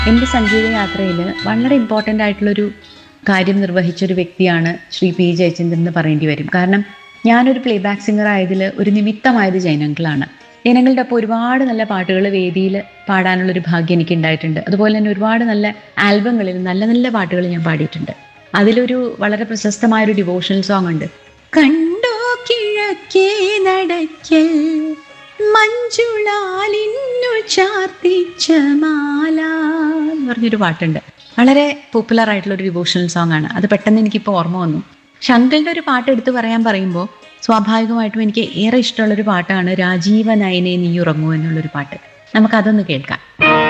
എൻ്റെ സംഗീത യാത്രയിൽ വളരെ ഇമ്പോർട്ടൻ്റ് ആയിട്ടുള്ളൊരു കാര്യം നിർവഹിച്ച ഒരു വ്യക്തിയാണ് ശ്രീ പി ജയചന്ദ്രൻ എന്ന് പറയേണ്ടി വരും കാരണം ഞാനൊരു പ്ലേ ബാക്ക് സിംഗർ ആയതിൽ ഒരു നിമിത്തമായത് ജൈനങ്ങളാണ് ജനങ്ങളുടെ ഒപ്പം ഒരുപാട് നല്ല പാട്ടുകൾ വേദിയിൽ പാടാനുള്ളൊരു ഭാഗ്യം എനിക്ക് ഉണ്ടായിട്ടുണ്ട് അതുപോലെ തന്നെ ഒരുപാട് നല്ല ആൽബങ്ങളിൽ നല്ല നല്ല പാട്ടുകൾ ഞാൻ പാടിയിട്ടുണ്ട് അതിലൊരു വളരെ പ്രശസ്തമായൊരു ഡിവോഷണൽ സോങ് ഉണ്ട് കണ്ടോ കിഴക്കേ നടക്കൽ മഞ്ജുളാലിന്നു ചാർത്തിച്ച മാല എന്ന് പറഞ്ഞൊരു പാട്ടുണ്ട് വളരെ പോപ്പുലർ ആയിട്ടുള്ള ഒരു ഡിവോഷണൽ സോങ് ആണ് അത് പെട്ടെന്ന് എനിക്കിപ്പോൾ ഓർമ്മ വന്നു ശങ്കറിന്റെ ഒരു പാട്ട് എടുത്തു പറയാൻ പറയുമ്പോൾ സ്വാഭാവികമായിട്ടും എനിക്ക് ഏറെ ഇഷ്ടമുള്ളൊരു പാട്ടാണ് രാജീവ നയനെ നീ ഉറങ്ങൂ എന്നുള്ളൊരു പാട്ട് നമുക്കതൊന്ന് കേൾക്കാം